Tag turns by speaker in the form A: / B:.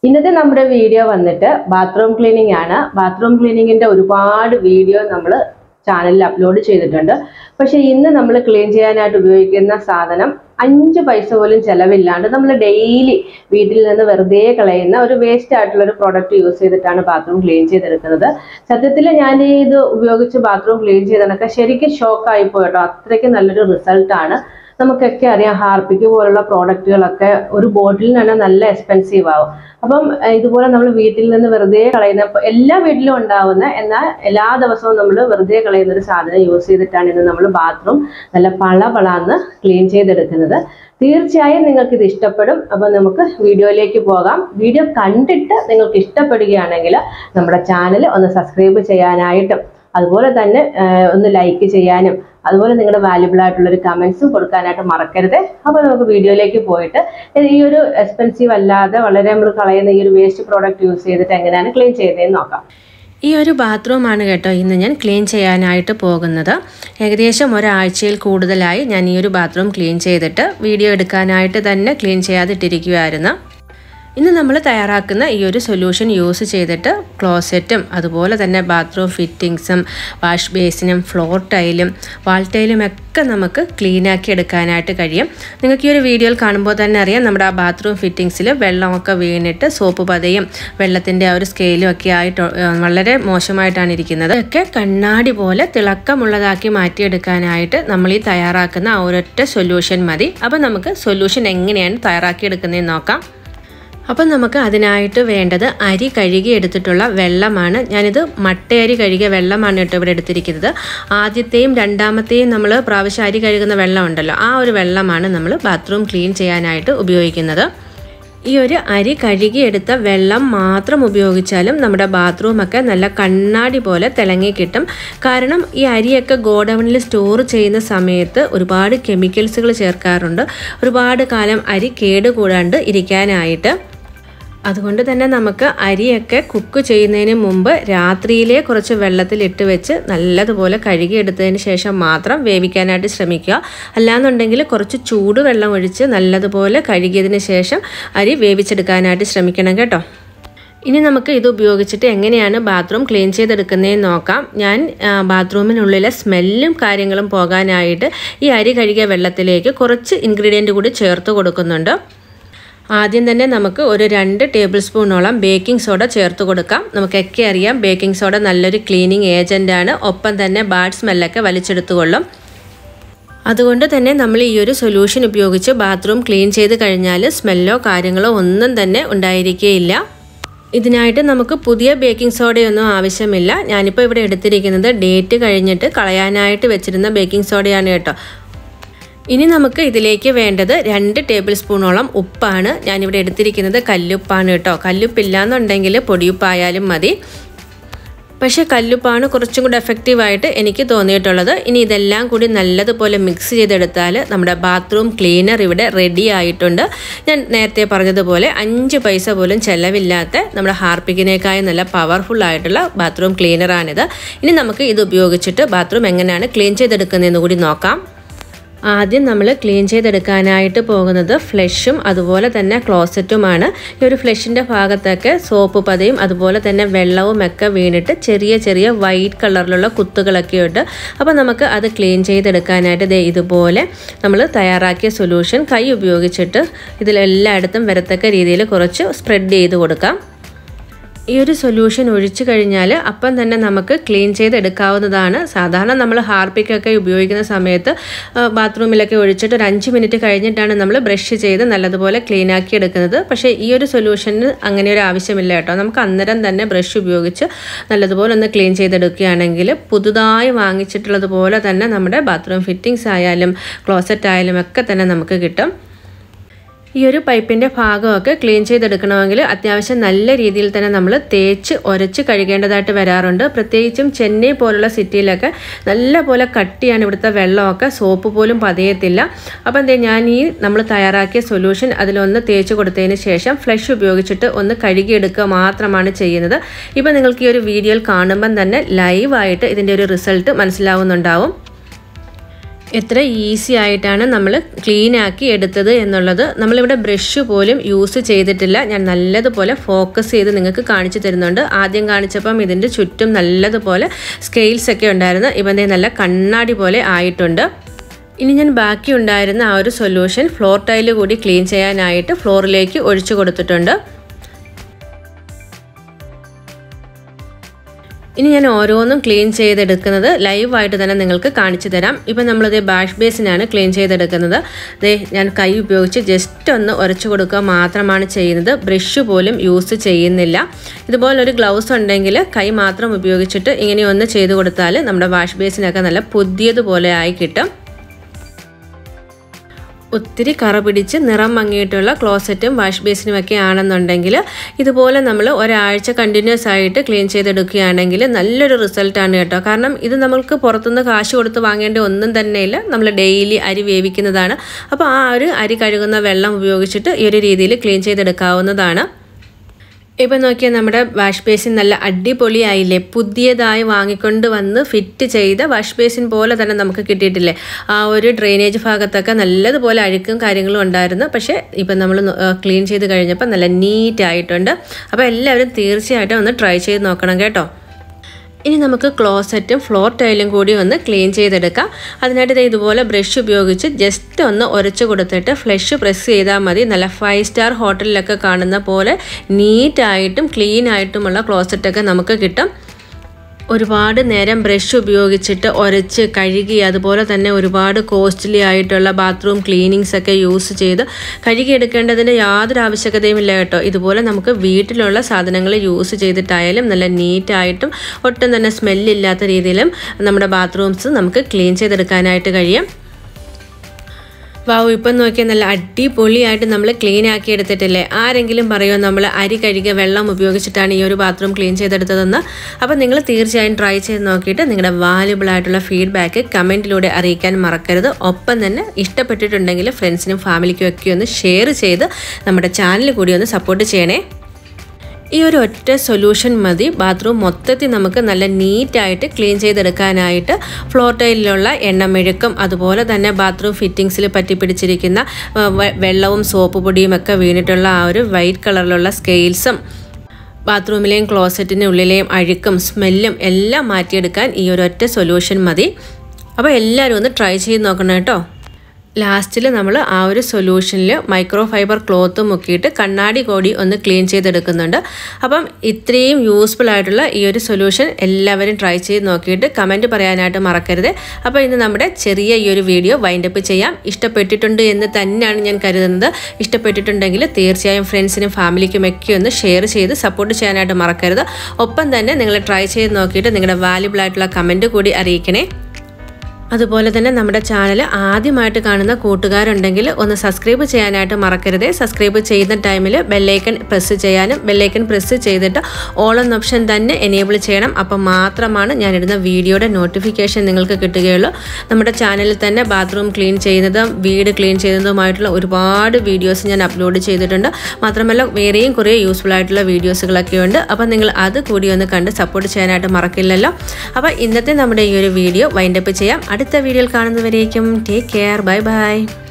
A: ഇന്നത്തെ നമ്മുടെ വീഡിയോ വന്നിട്ട് ബാത്റൂം ക്ലീനിങ് ആണ് ബാത്റൂം ക്ലീനിങ്ങിന്റെ ഒരുപാട് വീഡിയോ നമ്മൾ ചാനലിൽ അപ്ലോഡ് ചെയ്തിട്ടുണ്ട് പക്ഷെ ഇന്ന് നമ്മൾ ക്ലീൻ ചെയ്യാനായിട്ട് ഉപയോഗിക്കുന്ന സാധനം അഞ്ച് പൈസ പോലും ചെലവില്ലാണ്ട് നമ്മൾ ഡെയിലി വീട്ടിൽ നിന്ന് വെറുതെ കളയുന്ന ഒരു വേസ്റ്റ് ആയിട്ടുള്ള ഒരു പ്രോഡക്റ്റ് യൂസ് ചെയ്തിട്ടാണ് ബാത്റൂം ക്ലീൻ ചെയ്തെടുക്കുന്നത് സത്യത്തിൽ ഞാൻ ഇത് ഉപയോഗിച്ച് ബാത്റൂം ക്ലീൻ ചെയ്തതൊക്കെ ശരിക്കും ഷോക്കായി പോയിട്ടോ അത്രയ്ക്ക് നല്ലൊരു റിസൾട്ടാണ് നമുക്കൊക്കെ അറിയാം ഹാർപ്പിക്ക് പോലുള്ള പ്രോഡക്റ്റുകളൊക്കെ ഒരു ബോട്ടിലിന് തന്നെ നല്ല എക്സ്പെൻസീവ് ആവും അപ്പം ഏർ ഇതുപോലെ നമ്മൾ വീട്ടിൽ നിന്ന് വെറുതെ കളയുന്ന ഇപ്പൊ എല്ലാ വീട്ടിലും ഉണ്ടാവുന്ന എന്നാൽ എല്ലാ ദിവസവും നമ്മൾ വെറുതെ കളയുന്ന ഒരു സാധനം യൂസ് ചെയ്തിട്ടാണ് ഇന്ന് നമ്മൾ ബാത്റൂം നല്ല പള പളാന്ന് ക്ലീൻ ചെയ്തെടുക്കുന്നത് തീർച്ചയായും നിങ്ങൾക്ക് ഇത് ഇഷ്ടപ്പെടും അപ്പം നമുക്ക് വീഡിയോയിലേക്ക് പോകാം വീഡിയോ കണ്ടിട്ട് നിങ്ങൾക്ക് ഇഷ്ടപ്പെടുകയാണെങ്കിൽ നമ്മുടെ ചാനൽ ഒന്ന് സബ്സ്ക്രൈബ് ചെയ്യാനായിട്ടും അതുപോലെ തന്നെ ഏർ ഒന്ന് ലൈക്ക് ചെയ്യാനും അതുപോലെ നിങ്ങളുടെ വാല്യുബിൾ ആയിട്ടുള്ള ഒരു കമന്റ്സും കൊടുക്കാനായിട്ട് മറക്കരുത് അപ്പോൾ നമുക്ക് വീഡിയോയിലേക്ക് പോയിട്ട് ഇത് ഈ ഒരു എക്സ്പെൻസീവ് അല്ലാതെ വളരെ നമ്മൾ കളയുന്ന ഈ ഒരു വേസ്റ്റ് പ്രോഡക്റ്റ് യൂസ് ചെയ്തിട്ട് എങ്ങനെയാണ് ക്ലീൻ ചെയ്യുന്നതെന്ന് നോക്കാം
B: ഈ ഒരു ബാത്റൂമാണ് കേട്ടോ ഇന്ന് ഞാൻ ക്ലീൻ ചെയ്യാനായിട്ട് പോകുന്നത് ഏകദേശം ഒരാഴ്ചയിൽ കൂടുതലായി ഞാൻ ഈ ഒരു ബാത്റൂം ക്ലീൻ ചെയ്തിട്ട് വീഡിയോ എടുക്കാനായിട്ട് തന്നെ ക്ലീൻ ചെയ്യാതിട്ടിരിക്കുമായിരുന്നു ഇന്ന് നമ്മൾ തയ്യാറാക്കുന്ന ഈ ഒരു സൊല്യൂഷൻ യൂസ് ചെയ്തിട്ട് ക്ലോസറ്റും അതുപോലെ തന്നെ ബാത്റൂം ഫിറ്റിങ്സും വാഷ് ബേസിനും ഫ്ലോർ ടൈലും വാൾ ടൈലും ഒക്കെ നമുക്ക് ക്ലീനാക്കി എടുക്കാനായിട്ട് കഴിയും നിങ്ങൾക്ക് ഈ ഒരു വീഡിയോയിൽ കാണുമ്പോൾ തന്നെ അറിയാം നമ്മുടെ ആ ബാത്റൂം ഫിറ്റിങ്സിൽ വെള്ളമൊക്കെ വീണിട്ട് സോപ്പ് പതയും വെള്ളത്തിൻ്റെ ആ ഒരു സ്കെയിലും ഒക്കെ ആയിട്ട് വളരെ മോശമായിട്ടാണ് ഇരിക്കുന്നത് ഒക്കെ കണ്ണാടി പോലെ തിളക്കമുള്ളതാക്കി മാറ്റിയെടുക്കാനായിട്ട് നമ്മൾ ഈ തയ്യാറാക്കുന്ന ആ ഒരൊറ്റ സൊല്യൂഷൻ മതി അപ്പോൾ നമുക്ക് സൊല്യൂഷൻ എങ്ങനെയാണ് തയ്യാറാക്കിയെടുക്കുന്നതെന്ന് നോക്കാം അപ്പം നമുക്ക് അതിനായിട്ട് വേണ്ടത് അരി കഴുകി എടുത്തിട്ടുള്ള വെള്ളമാണ് ഞാനിത് മട്ടയരി കഴുകിയ വെള്ളമാണ് കേട്ടോ ഇവിടെ എടുത്തിരിക്കുന്നത് ആദ്യത്തെയും രണ്ടാമത്തെയും നമ്മൾ പ്രാവശ്യം അരി കഴുകുന്ന വെള്ളം ഉണ്ടല്ലോ ആ ഒരു വെള്ളമാണ് നമ്മൾ ബാത്റൂം ക്ലീൻ ചെയ്യാനായിട്ട് ഉപയോഗിക്കുന്നത് ഈ ഒരു അരി കഴുകിയെടുത്ത വെള്ളം മാത്രം ഉപയോഗിച്ചാലും നമ്മുടെ ബാത്റൂമൊക്കെ നല്ല കണ്ണാടി പോലെ തിളങ്ങി കിട്ടും കാരണം ഈ അരിയൊക്കെ ഗോഡൗണിൽ സ്റ്റോർ ചെയ്യുന്ന സമയത്ത് ഒരുപാട് കെമിക്കൽസുകൾ ചേർക്കാറുണ്ട് ഒരുപാട് കാലം അരി കേടുകൂടാണ്ട് ഇരിക്കാനായിട്ട് അതുകൊണ്ട് തന്നെ നമുക്ക് അരിയൊക്കെ കുക്ക് ചെയ്യുന്നതിന് മുമ്പ് രാത്രിയിലെ കുറച്ച് വെള്ളത്തിലിട്ട് വെച്ച് നല്ലതുപോലെ കഴുകിയെടുത്തതിന് ശേഷം മാത്രം വേവിക്കാനായിട്ട് ശ്രമിക്കുക അല്ലാന്നുണ്ടെങ്കിൽ കുറച്ച് ചൂട് വെള്ളം ഒഴിച്ച് നല്ലതുപോലെ കഴുകിയതിന് ശേഷം അരി വേവിച്ചെടുക്കാനായിട്ട് ശ്രമിക്കണം കേട്ടോ ഇനി നമുക്ക് ഇത് ഉപയോഗിച്ചിട്ട് എങ്ങനെയാണ് ബാത്റൂം ക്ലീൻ ചെയ്തെടുക്കുന്നതെന്ന് നോക്കാം ഞാൻ ബാത്റൂമിനുള്ളിലെ സ്മെല്ലും കാര്യങ്ങളും പോകാനായിട്ട് ഈ അരി കഴുകിയ വെള്ളത്തിലേക്ക് കുറച്ച് ഇൻഗ്രീഡിയൻറ്റ് കൂടി ചേർത്ത് കൊടുക്കുന്നുണ്ട് ആദ്യം തന്നെ നമുക്ക് ഒരു രണ്ട് ടേബിൾ സ്പൂണോളം ബേക്കിംഗ് സോഡ ചേർത്ത് കൊടുക്കാം നമുക്കൊക്കെ അറിയാം ബേക്കിംഗ് സോഡ നല്ലൊരു ക്ലീനിങ് ഏജൻ്റാണ് ഒപ്പം തന്നെ ബാഡ് സ്മെല്ലൊക്കെ വലിച്ചെടുത്തുകൊള്ളും അതുകൊണ്ട് തന്നെ നമ്മൾ ഈ ഒരു സൊല്യൂഷൻ ഉപയോഗിച്ച് ബാത്റൂം ക്ലീൻ ചെയ്ത് കഴിഞ്ഞാൽ സ്മെല്ലോ കാര്യങ്ങളോ ഒന്നും തന്നെ ഉണ്ടായിരിക്കുകയില്ല ഇതിനായിട്ട് നമുക്ക് പുതിയ ബേക്കിംഗ് സോഡയൊന്നും ആവശ്യമില്ല ഞാനിപ്പോൾ ഇവിടെ എടുത്തിരിക്കുന്നത് ഡേറ്റ് കഴിഞ്ഞിട്ട് കളയാനായിട്ട് വെച്ചിരുന്ന ബേക്കിംഗ് സോഡയാണ് കേട്ടോ ഇനി നമുക്ക് ഇതിലേക്ക് വേണ്ടത് രണ്ട് ടേബിൾ സ്പൂണോളം ഉപ്പാണ് ഞാനിവിടെ എടുത്തിരിക്കുന്നത് കല്ലുപ്പാണ് കേട്ടോ കല്ലുപ്പില്ല എന്നുണ്ടെങ്കിൽ പൊടിയുപ്പായാലും മതി പക്ഷേ കല്ലുപ്പാണ് കുറച്ചും കൂടി എഫക്റ്റീവായിട്ട് എനിക്ക് തോന്നിയിട്ടുള്ളത് ഇനി ഇതെല്ലാം കൂടി നല്ലതുപോലെ മിക്സ് ചെയ്തെടുത്താൽ നമ്മുടെ ബാത്റൂം ക്ലീനർ ഇവിടെ റെഡി ആയിട്ടുണ്ട് ഞാൻ നേരത്തെ പറഞ്ഞതുപോലെ അഞ്ച് പൈസ പോലും ചിലവില്ലാത്ത നമ്മുടെ ഹാർപ്പിക്കിനേക്കായി നല്ല പവർഫുൾ ആയിട്ടുള്ള ബാത്റൂം ക്ലീനറാണിത് ഇനി നമുക്ക് ഇത് ഉപയോഗിച്ചിട്ട് ബാത്റൂം എങ്ങനെയാണ് ക്ലീൻ ചെയ്തെടുക്കുന്നതെന്ന് കൂടി നോക്കാം ആദ്യം നമ്മൾ ക്ലീൻ ചെയ്തെടുക്കാനായിട്ട് പോകുന്നത് ഫ്ലഷും അതുപോലെ തന്നെ ക്ലോസറ്റുമാണ് ഈ ഒരു ഫ്ലഷിൻ്റെ ഭാഗത്തൊക്കെ സോപ്പ് പതയും അതുപോലെ തന്നെ വെള്ളവും ഒക്കെ വീണിട്ട് ചെറിയ ചെറിയ വൈറ്റ് കളറിലുള്ള കുത്തുകളൊക്കെ ഉണ്ട് അപ്പോൾ നമുക്ക് അത് ക്ലീൻ ചെയ്തെടുക്കാനായിട്ട് ദേ ഇതുപോലെ നമ്മൾ തയ്യാറാക്കിയ സൊല്യൂഷൻ കൈ ഉപയോഗിച്ചിട്ട് ഇതിലെല്ലായിടത്തും വരത്തക്ക രീതിയിൽ കുറച്ച് സ്പ്രെഡ് ചെയ്ത് കൊടുക്കാം ഈ ഒരു സൊല്യൂഷൻ ഒഴിച്ചു കഴിഞ്ഞാൽ അപ്പം തന്നെ നമുക്ക് ക്ലീൻ ചെയ്തെടുക്കാവുന്നതാണ് സാധാരണ നമ്മൾ ഹാർപ്പിക്കൊക്കെ ഉപയോഗിക്കുന്ന സമയത്ത് ബാത്റൂമിലൊക്കെ ഒഴിച്ചിട്ട് ഒരു അഞ്ച് മിനിറ്റ് കഴിഞ്ഞിട്ടാണ് നമ്മൾ ബ്രഷ് ചെയ്ത് നല്ലതുപോലെ ക്ലീൻ ആക്കി എടുക്കുന്നത് പക്ഷേ ഈ ഒരു സൊല്യൂഷന് അങ്ങനെ ഒരു ആവശ്യമില്ല കേട്ടോ നമുക്ക് അന്നേരം തന്നെ ബ്രഷ് ഉപയോഗിച്ച് നല്ലതുപോലെ ഒന്ന് ക്ലീൻ ചെയ്തെടുക്കുകയാണെങ്കിൽ പുതുതായി വാങ്ങിച്ചിട്ടുള്ളതുപോലെ തന്നെ നമ്മുടെ ബാത്റൂം ഫിറ്റിങ്സ് ആയാലും ക്ലോസറ്റ് ആയാലും ഒക്കെ തന്നെ നമുക്ക് കിട്ടും ഈ ഒരു പൈപ്പിൻ്റെ ഭാഗമൊക്കെ ക്ലീൻ ചെയ്തെടുക്കണമെങ്കിൽ അത്യാവശ്യം നല്ല രീതിയിൽ തന്നെ നമ്മൾ തേച്ച് ഉരച്ച് കഴുകേണ്ടതായിട്ട് വരാറുണ്ട് പ്രത്യേകിച്ചും ചെന്നൈ പോലുള്ള സിറ്റിയിലൊക്കെ നല്ല പോലെ കട്ടിയാണ് ഇവിടുത്തെ വെള്ളമൊക്കെ സോപ്പ് പോലും പതയത്തില്ല അപ്പം എന്താ ഞാൻ ഈ നമ്മൾ തയ്യാറാക്കിയ സൊല്യൂഷൻ അതിലൊന്ന് തേച്ച് കൊടുത്തതിന് ശേഷം ഫ്ലഷ് ഉപയോഗിച്ചിട്ട് ഒന്ന് കഴുകിയെടുക്കുക മാത്രമാണ് ചെയ്യുന്നത് ഇപ്പം നിങ്ങൾക്ക് ഈ ഒരു വീഡിയോയിൽ കാണുമ്പം തന്നെ ലൈവായിട്ട് ഇതിൻ്റെ ഒരു റിസൾട്ട് മനസ്സിലാവുന്നുണ്ടാവും എത്ര ഈസി ആയിട്ടാണ് നമ്മൾ ക്ലീൻ ആക്കി എടുത്തത് എന്നുള്ളത് നമ്മളിവിടെ ബ്രഷ് പോലും യൂസ് ചെയ്തിട്ടില്ല ഞാൻ നല്ലതുപോലെ ഫോക്കസ് ചെയ്ത് നിങ്ങൾക്ക് കാണിച്ചു തരുന്നുണ്ട് ആദ്യം കാണിച്ചപ്പം ഇതിൻ്റെ ചുറ്റും നല്ലതുപോലെ സ്കെയിൽസ് ഒക്കെ ഉണ്ടായിരുന്നു ഇവൻ്റെ നല്ല കണ്ണാടി പോലെ ആയിട്ടുണ്ട് ഇനി ഞാൻ ബാക്കി ഉണ്ടായിരുന്ന ആ ഒരു സൊല്യൂഷൻ ഫ്ലോർ ടൈല് കൂടി ക്ലീൻ ചെയ്യാനായിട്ട് ഫ്ലോറിലേക്ക് ഒഴിച്ചു കൊടുത്തിട്ടുണ്ട് ഇനി ഞാൻ ഓരോന്നും ക്ലീൻ ചെയ്തെടുക്കുന്നത് ലൈവായിട്ട് തന്നെ നിങ്ങൾക്ക് കാണിച്ചു തരാം ഇപ്പം നമ്മളിത് ബാഷ് ബേസിനാണ് ക്ലീൻ ചെയ്തെടുക്കുന്നത് ദേ ഞാൻ കൈ ഉപയോഗിച്ച് ജസ്റ്റ് ഒന്ന് ഉരച്ചു കൊടുക്കുക മാത്രമാണ് ചെയ്യുന്നത് ബ്രഷ് പോലും യൂസ് ചെയ്യുന്നില്ല ഇതുപോലൊരു ഗ്ലൗസ് ഉണ്ടെങ്കിൽ കൈ മാത്രം ഉപയോഗിച്ചിട്ട് ഇങ്ങനെ ഒന്ന് ചെയ്ത് കൊടുത്താൽ നമ്മുടെ വാഷ് ബേസിനൊക്കെ നല്ല പുതിയതുപോലെ ആയി കിട്ടും ഒത്തിരി കറ പിടിച്ച് നിറം മങ്ങിയിട്ടുള്ള ക്ലോസറ്റും വാഷ് ബേസിനും ഒക്കെ ആണെന്നുണ്ടെങ്കിൽ ഇതുപോലെ നമ്മൾ ഒരാഴ്ച കണ്ടിന്യൂസ് ആയിട്ട് ക്ലീൻ ചെയ്തെടുക്കുകയാണെങ്കിൽ നല്ലൊരു റിസൾട്ടാണ് കേട്ടോ കാരണം ഇത് നമ്മൾക്ക് പുറത്തുനിന്ന് കാശ് കൊടുത്ത് വാങ്ങേണ്ട ഒന്നും തന്നെയില്ല നമ്മൾ ഡെയിലി അരി വേവിക്കുന്നതാണ് അപ്പോൾ ആ ഒരു അരി കഴുകുന്ന വെള്ളം ഉപയോഗിച്ചിട്ട് ഈ ഒരു രീതിയിൽ ക്ലീൻ ചെയ്തെടുക്കാവുന്നതാണ് ഇപ്പം നോക്കിയാൽ നമ്മുടെ വാഷ് ബേസിൻ നല്ല അടിപൊളിയായില്ലേ പുതിയതായി വാങ്ങിക്കൊണ്ട് വന്ന് ഫിറ്റ് ചെയ്ത വാഷ് ബേസിൻ പോലെ തന്നെ നമുക്ക് കിട്ടിയിട്ടില്ലേ ആ ഒരു ഡ്രെയിനേജ് ഭാഗത്തൊക്കെ നല്ലതുപോലെ അഴുക്കും കാര്യങ്ങളും ഉണ്ടായിരുന്നു പക്ഷേ ഇപ്പം നമ്മൾ ക്ലീൻ ചെയ്ത് കഴിഞ്ഞപ്പോൾ നല്ല നീറ്റ് ആയിട്ടുണ്ട് അപ്പോൾ എല്ലാവരും തീർച്ചയായിട്ടും ഒന്ന് ട്രൈ ചെയ്ത് നോക്കണം കേട്ടോ ഇനി നമുക്ക് ക്ലോസറ്റും ഫ്ലോർ ടൈലും കൂടി ഒന്ന് ക്ലീൻ ചെയ്തെടുക്കാം അതിനായിട്ട് ഇത് ഇതുപോലെ ബ്രഷ് ഉപയോഗിച്ച് ജസ്റ്റ് ഒന്ന് ഉരച്ച് കൊടുത്തിട്ട് ഫ്ലഷ് പ്രസ് ചെയ്താൽ മതി നല്ല ഫൈവ് സ്റ്റാർ ഹോട്ടലിലൊക്കെ കാണുന്ന പോലെ നീറ്റായിട്ടും ക്ലീൻ ആയിട്ടുമുള്ള ക്ലോസറ്റൊക്കെ നമുക്ക് കിട്ടും ഒരുപാട് നേരം ബ്രഷ് ഉപയോഗിച്ചിട്ട് ഉരച്ച് കഴുകി അതുപോലെ തന്നെ ഒരുപാട് കോസ്റ്റ്ലി ആയിട്ടുള്ള ബാത്റൂം ക്ലീനിങ്സ് ഒക്കെ യൂസ് ചെയ്ത് കഴുകിയെടുക്കേണ്ടതിൻ്റെ യാതൊരു ആവശ്യകതയും ഇല്ല കേട്ടോ ഇതുപോലെ നമുക്ക് വീട്ടിലുള്ള സാധനങ്ങൾ യൂസ് ചെയ്തിട്ടായാലും നല്ല നീറ്റായിട്ടും ഒട്ടും തന്നെ സ്മെല്ലില്ലാത്ത രീതിയിലും നമ്മുടെ ബാത്റൂംസ് നമുക്ക് ക്ലീൻ ചെയ്തെടുക്കാനായിട്ട് കഴിയും വാവ് ഇപ്പം നോക്കിയാൽ നല്ല അടിപൊളിയായിട്ട് നമ്മൾ ക്ലീൻ ആക്കി എടുത്തിട്ടില്ലേ ആരെങ്കിലും പറയുമോ നമ്മൾ അരി കഴുകിയ വെള്ളം ഉപയോഗിച്ചിട്ടാണ് ഈ ഒരു ബാത്റൂം ക്ലീൻ ചെയ്തെടുത്തതെന്ന് അപ്പോൾ നിങ്ങൾ തീർച്ചയായും ട്രൈ ചെയ്ത് നോക്കിയിട്ട് നിങ്ങളുടെ വാല്യുബിൾ ആയിട്ടുള്ള ഫീഡ്ബാക്ക് കമൻറ്റിലൂടെ അറിയിക്കാൻ മറക്കരുത് ഒപ്പം തന്നെ ഇഷ്ടപ്പെട്ടിട്ടുണ്ടെങ്കിൽ ഫ്രണ്ട്സിനും ഫാമിലിക്കും ഒക്കെ ഒന്ന് ഷെയർ ചെയ്ത് നമ്മുടെ ചാനൽ കൂടി ഒന്ന് സപ്പോർട്ട് ചെയ്യണേ ഈ ഒരു ഒറ്റ സൊല്യൂഷൻ മതി ബാത്റൂം മൊത്തത്തിൽ നമുക്ക് നല്ല നീറ്റായിട്ട് ക്ലീൻ ചെയ്തെടുക്കാനായിട്ട് ഫ്ലോർ ടൈലിലുള്ള എണ്ണമെഴുക്കും അതുപോലെ തന്നെ ബാത്റൂം ഫിറ്റിങ്സിൽ പറ്റിപ്പിടിച്ചിരിക്കുന്ന വെള്ളവും സോപ്പ് പൊടിയും ഒക്കെ വീണിട്ടുള്ള ആ ഒരു വൈറ്റ് കളറിലുള്ള സ്കെയിൽസും ബാത്റൂമിലെയും ക്ലോസറ്റിൻ്റെ ഉള്ളിലെയും അഴുക്കും സ്മെല്ലും എല്ലാം മാറ്റിയെടുക്കാൻ ഈ ഒരു ഒറ്റ സൊല്യൂഷൻ മതി അപ്പോൾ എല്ലാവരും ഒന്ന് ട്രൈ ചെയ്ത് നോക്കണം കേട്ടോ ലാസ്റ്റിൽ നമ്മൾ ആ ഒരു സൊല്യൂഷനിൽ മൈക്രോ ഫൈബർ ക്ലോത്ത് മുക്കിയിട്ട് കണ്ണാടി കോടി ഒന്ന് ക്ലീൻ ചെയ്തെടുക്കുന്നുണ്ട് അപ്പം ഇത്രയും യൂസ്ഫുൾ ആയിട്ടുള്ള ഈ ഒരു സൊല്യൂഷൻ എല്ലാവരും ട്രൈ ചെയ്ത് നോക്കിയിട്ട് കമൻറ്റ് പറയാനായിട്ട് മറക്കരുത് അപ്പോൾ ഇന്ന് നമ്മുടെ ചെറിയ ഈ ഒരു വീഡിയോ വൈൻഡപ്പ് ചെയ്യാം ഇഷ്ടപ്പെട്ടിട്ടുണ്ട് എന്ന് തന്നെയാണ് ഞാൻ കരുതുന്നത് ഇഷ്ടപ്പെട്ടിട്ടുണ്ടെങ്കിൽ തീർച്ചയായും ഫ്രണ്ട്സിനും ഫാമിലിക്കും ഒക്കെ ഒന്ന് ഷെയർ ചെയ്ത് സപ്പോർട്ട് ചെയ്യാനായിട്ട് മറക്കരുത് ഒപ്പം തന്നെ നിങ്ങൾ ട്രൈ ചെയ്ത് നോക്കിയിട്ട് നിങ്ങളുടെ വാല്യുബിൾ ആയിട്ടുള്ള കമൻറ്റ് കൂടി അറിയിക്കണേ അതുപോലെ തന്നെ നമ്മുടെ ചാനൽ ആദ്യമായിട്ട് കാണുന്ന കൂട്ടുകാരുണ്ടെങ്കിൽ ഒന്ന് സബ്സ്ക്രൈബ് ചെയ്യാനായിട്ട് മറക്കരുത് സബ്സ്ക്രൈബ് ചെയ്യുന്ന ടൈമിൽ ബെല്ലൈക്കൺ പ്രസ് ചെയ്യാനും ബെല്ലൈക്കൺ പ്രസ് ചെയ്തിട്ട് ഓൾ എന്ന ഓപ്ഷൻ തന്നെ എനേബിൾ ചെയ്യണം അപ്പം മാത്രമാണ് ഞാനിടുന്ന വീഡിയോയുടെ നോട്ടിഫിക്കേഷൻ നിങ്ങൾക്ക് കിട്ടുകയുള്ളൂ നമ്മുടെ ചാനലിൽ തന്നെ ബാത്റൂം ക്ലീൻ ചെയ്യുന്നതും വീട് ക്ലീൻ ചെയ്യുന്നതുമായിട്ടുള്ള ഒരുപാട് വീഡിയോസ് ഞാൻ അപ്ലോഡ് ചെയ്തിട്ടുണ്ട് മാത്രമല്ല വേറെയും കുറേ യൂസ്ഫുൾ ആയിട്ടുള്ള വീഡിയോസുകളൊക്കെ ഉണ്ട് അപ്പം നിങ്ങൾ അത് കൂടി ഒന്ന് കണ്ട് സപ്പോർട്ട് ചെയ്യാനായിട്ട് മറക്കില്ലല്ലോ അപ്പോൾ ഇന്നത്തെ നമ്മുടെ ഈ ഒരു വീഡിയോ വൈൻഡപ്പ് ചെയ്യാം അടുത്ത വീഡിയോയിൽ കാണുന്നവരേക്കും ടേക്ക് കെയർ ബൈ ബൈ